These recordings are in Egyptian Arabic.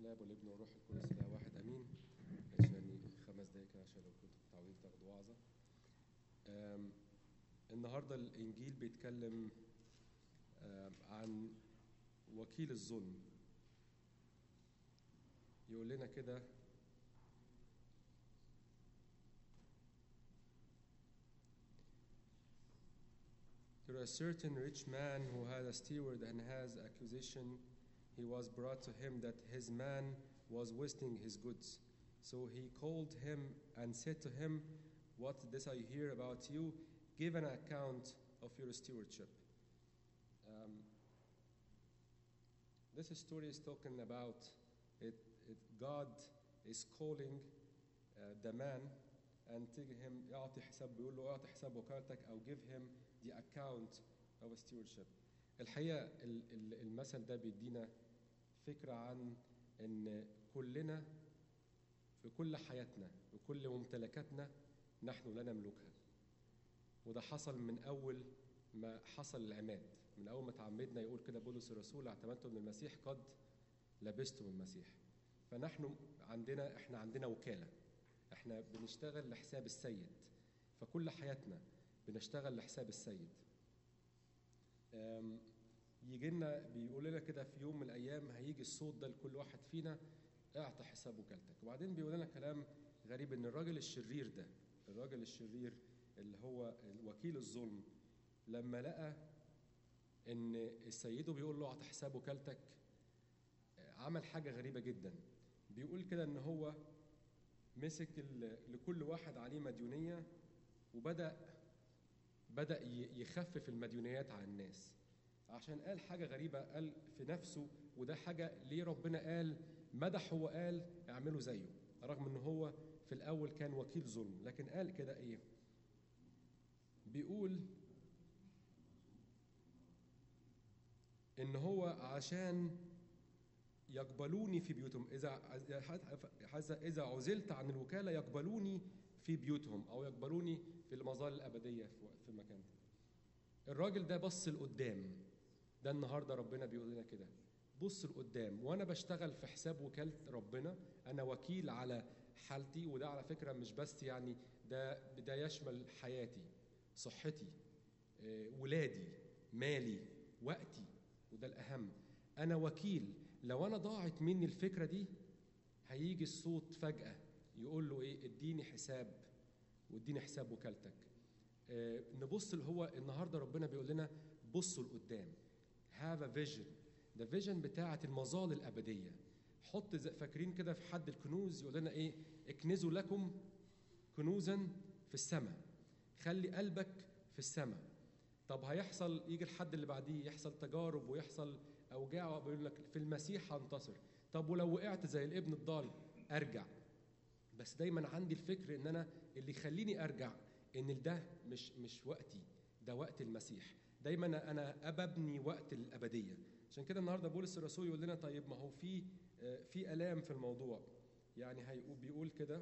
الاب والابن والروح القدس اله واحد امين عشان خمس دقايق كده عشان لو كنتوا متعودين تاخدوا وعظه آم، النهارده الانجيل بيتكلم آم، عن وكيل الظلم يقول لنا كده There was a certain rich man who had a steward and has accusation. He was brought to him that his man was wasting his goods. So he called him and said to him, What this I hear about you? Give an account of your stewardship. Um, this story is talking about it, it, God is calling uh, the man and tell him يعطي حساب بيقول له اعطي حساب وكالتك او give him the account of a stewardship. الحقيقه ال- ال- المثل ده بيدينا فكره عن ان كلنا في كل حياتنا وكل ممتلكاتنا نحن لا نملكها. وده حصل من اول ما حصل العماد من اول ما تعمدنا يقول كده بولس الرسول اعتمدتم من المسيح قد لبستم المسيح فنحن عندنا احنا عندنا وكاله احنا بنشتغل لحساب السيد فكل حياتنا بنشتغل لحساب السيد أم، يجي لنا بيقول لنا كده في يوم من الايام هيجي الصوت ده لكل واحد فينا اعطي حساب وكالتك وبعدين بيقول لنا كلام غريب ان الراجل الشرير ده الراجل الشرير اللي هو وكيل الظلم لما لقى ان سيده بيقول له اعطي حساب وكالتك عمل حاجه غريبه جدا بيقول كده ان هو مسك ال- لكل واحد عليه مديونيه وبدا بدا ي- يخفف المديونيات عن الناس عشان قال حاجه غريبه قال في نفسه وده حاجه ليه ربنا قال مدح هو قال اعملوا زيه رغم ان هو في الاول كان وكيل ظلم لكن قال كده ايه بيقول ان هو عشان يقبلوني في بيوتهم اذا اذا اذا عزلت عن الوكاله يقبلوني في بيوتهم او يقبلوني في المظال الابديه في في المكان ده الراجل ده بص لقدام ده النهارده ربنا بيقول لنا كده بص لقدام وانا بشتغل في حساب وكاله ربنا انا وكيل على حالتي وده على فكره مش بس يعني ده ده يشمل حياتي صحتي آه، ولادي مالي وقتي وده الاهم انا وكيل لو انا ضاعت مني الفكره دي هيجي الصوت فجاه يقول له ايه اديني حساب واديني حساب وكالتك آه، نبص اللي هو النهارده ربنا بيقول لنا بصوا لقدام هاف ا فيجن ده فيجن بتاعه المظال الابديه حط زي فاكرين كده في حد الكنوز يقول لنا ايه اكنزوا لكم كنوزا في السماء خلي قلبك في السماء طب هيحصل يجي الحد اللي بعديه يحصل تجارب ويحصل اوجاع بيقول لك في المسيح هنتصر طب ولو وقعت زي الابن الضال ارجع بس دايما عندي الفكر ان انا اللي يخليني ارجع ان ده مش مش وقتي ده وقت المسيح دايما انا اببني وقت الابديه عشان كده النهارده بولس الرسول يقول لنا طيب ما هو في آه، في الام في الموضوع يعني هيقول بيقول كده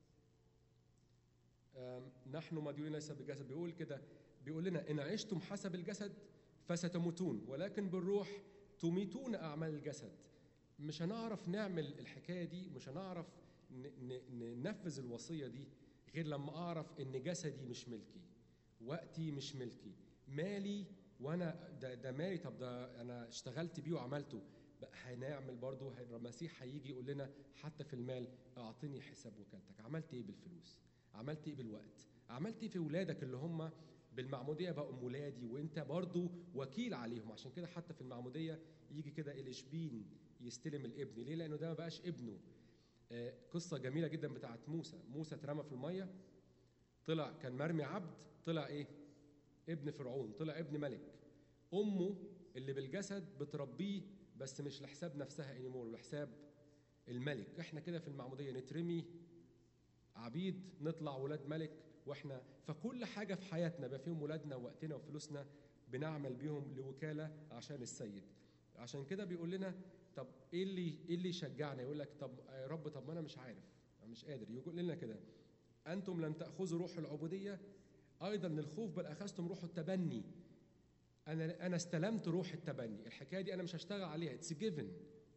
آم، نحن مديونين ليس بالجسد بيقول كده بيقول لنا ان عشتم حسب الجسد فستموتون ولكن بالروح تميتون اعمال الجسد مش هنعرف نعمل الحكايه دي مش هنعرف ن- ن- ننفذ الوصيه دي غير لما اعرف ان جسدي مش ملكي وقتي مش ملكي مالي وانا ده, ده مالي طب ده انا اشتغلت بيه وعملته بقى هنعمل برضه هي- المسيح هيجي يقول لنا حتى في المال اعطني حساب وكالتك عملت ايه بالفلوس عملت ايه بالوقت عملت ايه في ولادك اللي هم بالمعموديه بقوا ولادي وانت برضو وكيل عليهم عشان كده حتى في المعموديه يجي كده الاشبين يستلم الابن ليه لانه ده ما بقاش ابنه آه، قصه جميله جدا بتاعت موسى موسى اترمى في الميه طلع كان مرمي عبد طلع ايه ابن فرعون طلع ابن ملك امه اللي بالجسد بتربيه بس مش لحساب نفسها انيمور لحساب الملك احنا كده في المعموديه نترمي عبيد نطلع ولاد ملك واحنا فكل حاجه في حياتنا بقى فيهم ولادنا ووقتنا وفلوسنا بنعمل بيهم لوكاله عشان السيد عشان كده بيقول لنا طب ايه اللي ايه اللي يشجعنا يقول لك طب يا رب طب ما انا مش عارف انا مش قادر يقول لنا كده انتم لم تاخذوا روح العبوديه ايضا للخوف بل اخذتم روح التبني انا انا استلمت روح التبني الحكايه دي انا مش هشتغل عليها اتس جيفن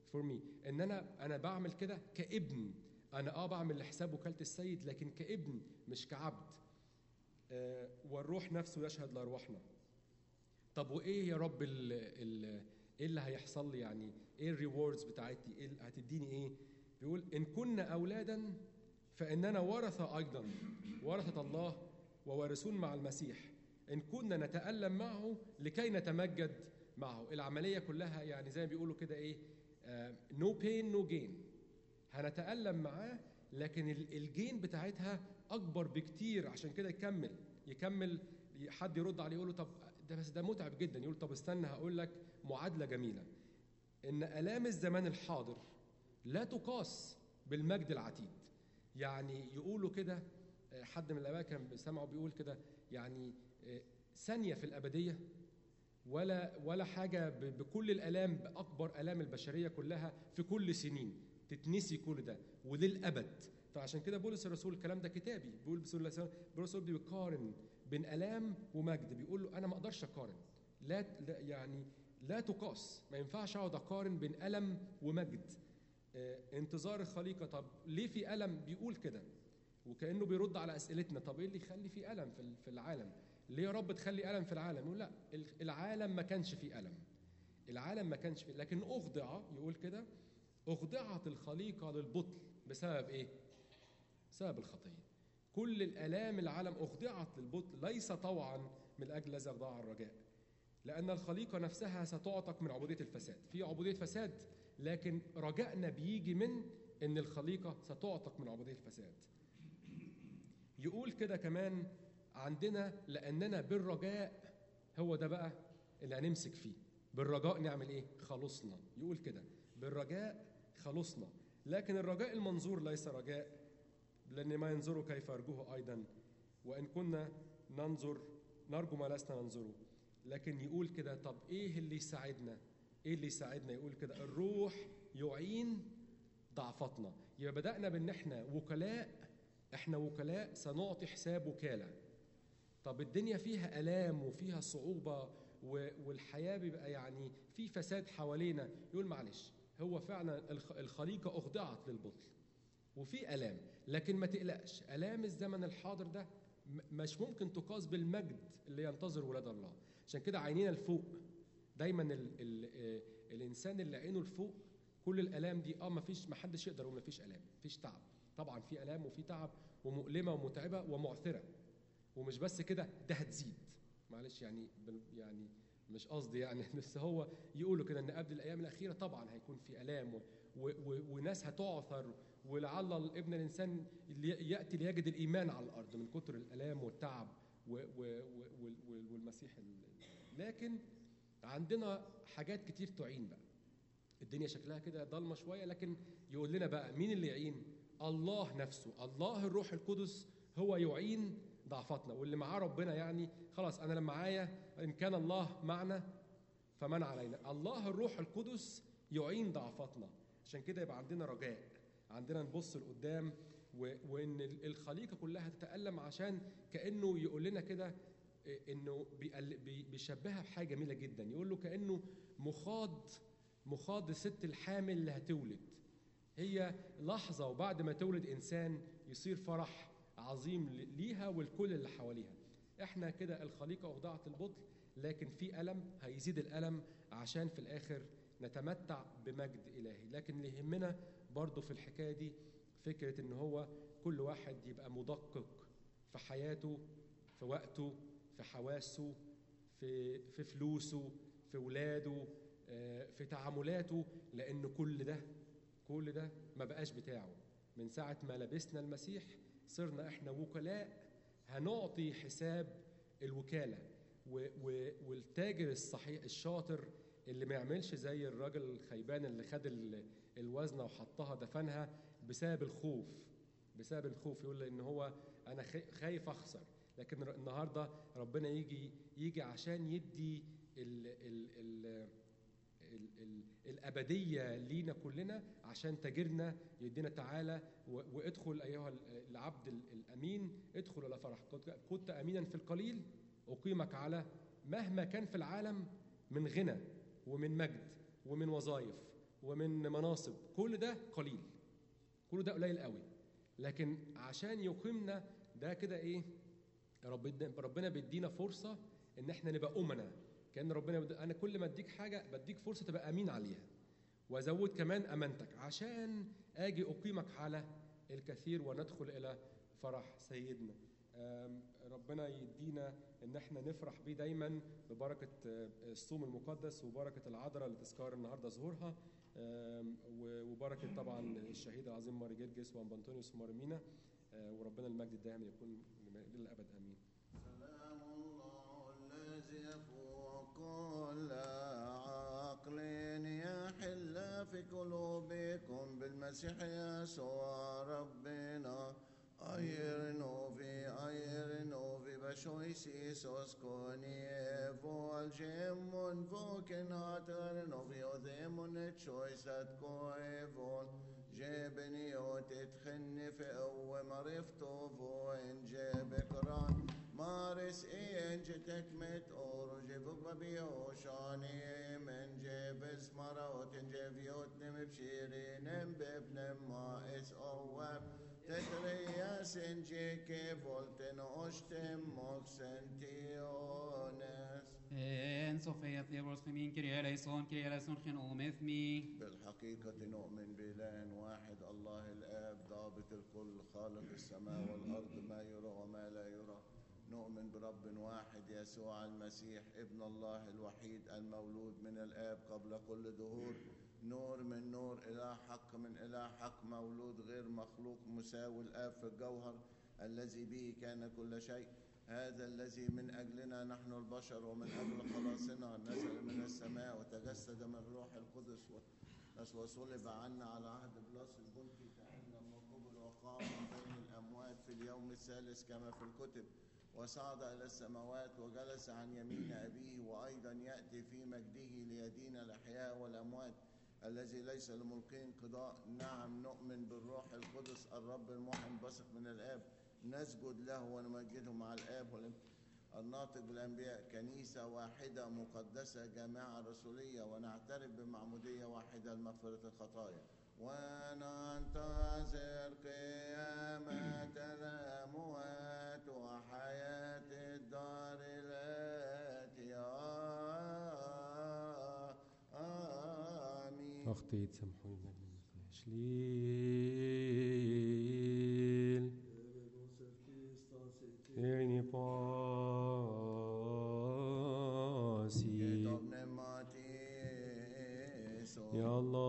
فور مي ان انا انا بعمل كده كابن انا اه بعمل لحساب وكاله السيد لكن كابن مش كعبد آه والروح نفسه يشهد لارواحنا طب وايه يا رب ال ال ايه اللي هيحصل لي يعني ايه الريوردز بتاعتي ايه اللي هتديني ايه بيقول ان كنا اولادا فاننا ورثه ايضا ورثه الله ووارثون مع المسيح ان كنا نتالم معه لكي نتمجد معه العمليه كلها يعني زي ما بيقولوا كده ايه نو بين نو جين هنتالم معاه لكن الجين بتاعتها اكبر بكتير عشان كده يكمل يكمل حد يرد عليه يقول له طب ده بس ده متعب جدا يقول طب استنى هقول لك معادله جميله ان الام الزمان الحاضر لا تقاس بالمجد العتيد يعني يقولوا كده حد من الاباء كان سمعه بيقول كده يعني ثانيه في الابديه ولا ولا حاجه بكل الالام باكبر الام البشريه كلها في كل سنين تتنسي كل ده وللابد فعشان كده بولس الرسول الكلام ده كتابي بيقول بولس الرسول بيقارن بين الام ومجد بيقول له انا ما اقدرش اقارن لا يعني لا تقاس ما ينفعش اقعد اقارن بين الم ومجد آه انتظار الخليقه طب ليه في الم بيقول كده وكانه بيرد على اسئلتنا طب ايه اللي يخلي في الم في في العالم ليه يا رب تخلي الم في العالم يقول لا العالم ما كانش فيه الم العالم ما كانش فيه لكن اخضع يقول كده اخضعت الخليقه للبطل بسبب ايه بسبب الخطيه كل الالام العالم اخضعت للبطل ليس طوعا من اجل الذي اخضع الرجاء لان الخليقه نفسها ستعتق من عبوديه الفساد في عبوديه فساد لكن رجائنا بيجي من ان الخليقه ستعتق من عبوديه الفساد يقول كده كمان عندنا لاننا بالرجاء هو ده بقى اللي هنمسك فيه بالرجاء نعمل ايه خلصنا يقول كده بالرجاء خلصنا لكن الرجاء المنظور ليس رجاء لأن ما ينظروا كيف يرجوه أيضا وإن كنا ننظر نرجو ما لسنا ننظره لكن يقول كده طب إيه اللي يساعدنا إيه اللي يساعدنا يقول كده الروح يعين ضعفتنا يبقى بدأنا بأن إحنا وكلاء إحنا وكلاء سنعطي حساب وكالة طب الدنيا فيها آلام وفيها صعوبة والحياة بيبقى يعني في فساد حوالينا يقول معلش هو فعلا الخليقة أخضعت للبطل وفي آلام لكن ما تقلقش آلام الزمن الحاضر ده مش ممكن تقاس بالمجد اللي ينتظر ولاد الله عشان كده عينينا لفوق دايما ال ال الانسان اللي عينه لفوق كل الالام دي اه ما فيش ما حدش يقدر يقول ما فيش الام مفيش تعب طبعا في الام وفي تعب ومؤلمه ومتعبه ومعثره ومش بس كده ده هتزيد معلش يعني يعني مش قصدي يعني بس هو يقولوا كده ان قبل الايام الاخيره طبعا هيكون في الام و و و وناس هتعثر ولعل ابن الانسان ياتي ليجد الايمان على الارض من كتر الالام والتعب و و والمسيح لكن عندنا حاجات كتير تعين بقى الدنيا شكلها كده ضلمه شويه لكن يقول لنا بقى مين اللي يعين الله نفسه الله الروح القدس هو يعين ضعفتنا واللي معاه ربنا يعني خلاص انا لما معايا ان كان الله معنا فمن علينا الله الروح القدس يعين ضعفتنا عشان كده يبقى عندنا رجاء عندنا نبص لقدام وان الخليقه كلها تتالم عشان كانه يقول لنا كده انه بيشبهها بحاجه جميله جدا يقول له كانه مخاض مخاض الست الحامل اللي هتولد هي لحظه وبعد ما تولد انسان يصير فرح عظيم ليها والكل اللي حواليها احنا كده الخليقه اخضعت البطل لكن في الم هيزيد الالم عشان في الاخر نتمتع بمجد الهي لكن اللي يهمنا برضه في الحكايه دي فكره ان هو كل واحد يبقى مدقق في حياته في وقته في حواسه في في فلوسه في ولاده في تعاملاته لان كل ده كل ده ما بقاش بتاعه من ساعه ما لبسنا المسيح صرنا احنا وكلاء هنعطي حساب الوكاله و و والتاجر الصحيح الشاطر اللي ما يعملش زي الراجل الخيبان اللي خد الوزنه وحطها دفنها بسبب الخوف بسبب الخوف يقول ان هو انا خايف اخسر لكن النهارده ربنا يجي يجي عشان يدي ال ال ال ال ال الأبدية لينا كلنا عشان تاجرنا يدينا تعالى وادخل أيها العبد الأمين ادخل إلى فرح كنت أمينا في القليل أقيمك على مهما كان في العالم من غنى ومن مجد ومن وظائف ومن مناصب كل ده قليل كل ده قليل قوي لكن عشان يقيمنا ده كده ايه رب ربنا بيدينا فرصه ان احنا نبقى امنا كان ربنا بد... انا كل ما اديك حاجه بديك فرصه تبقى امين عليها وازود كمان امانتك عشان اجي اقيمك على الكثير وندخل الى فرح سيدنا آم، ربنا يدينا ان احنا نفرح بيه دايما ببركه آه، الصوم المقدس وبركه العذراء لتذكار النهارده ظهورها آم، و- وبركه طبعا الشهيد العظيم ماري جرجس وامبانتونيوس ومارمينا آه، وربنا المجد الدائم يكون للابد امين سلام الله الذي يفوق كل عقل يحل في قلوبكم بالمسيح يسوع ربنا أيرنو في أيرنو في بشويسيس أسكوني فولجيمون فوكن هاترنو في أذيمون تشويسات كويفون جيبني وتتخني في قوة مرفتو فوين جيبك ران مارس إين جتك مت أورجي بقبا بيوشاني من جيب اسمرا وتنجيب يوتنم بشيرين بابن ما اس أواب تتريا سنجيكي فولتن أشتم موكسنتيونس En Sofia Theos Femin Kyrie eleison Kyrie eleison Chen Omethmi بالحقيقة نؤمن بإله واحد الله الآب ضابط الكل خالق السماء والأرض ما يرى وما لا يرى نؤمن برب واحد يسوع المسيح ابن الله الوحيد المولود من الآب قبل كل دهور نور من نور إله حق من إله حق مولود غير مخلوق مساوي الآب في الجوهر الذي به كان كل شيء هذا الذي من أجلنا نحن البشر ومن أجل خلاصنا نزل من السماء وتجسد من روح القدس و- وصلب عنا على عهد بلاس البنطي تعلم وقبل وقام من بين الأموات في اليوم الثالث كما في الكتب وصعد إلى السماوات وجلس عن يمين أبيه وأيضا يأتي في مجده ليدين الأحياء والأموات الذي ليس لملقين قضاء نعم نؤمن بالروح القدس الرب المحن بثق من الآب نسجد له ونمجده مع الآب والابن الناطق بالأنبياء كنيسة واحدة مقدسة جماعة رسولية ونعترف بمعمودية واحدة لمغفرة الخطايا وننتظر قيامة الأموات وحياة الدار الآتية آمين أخطيت سامحوني شليل إني باسي Domne Matis, يا الله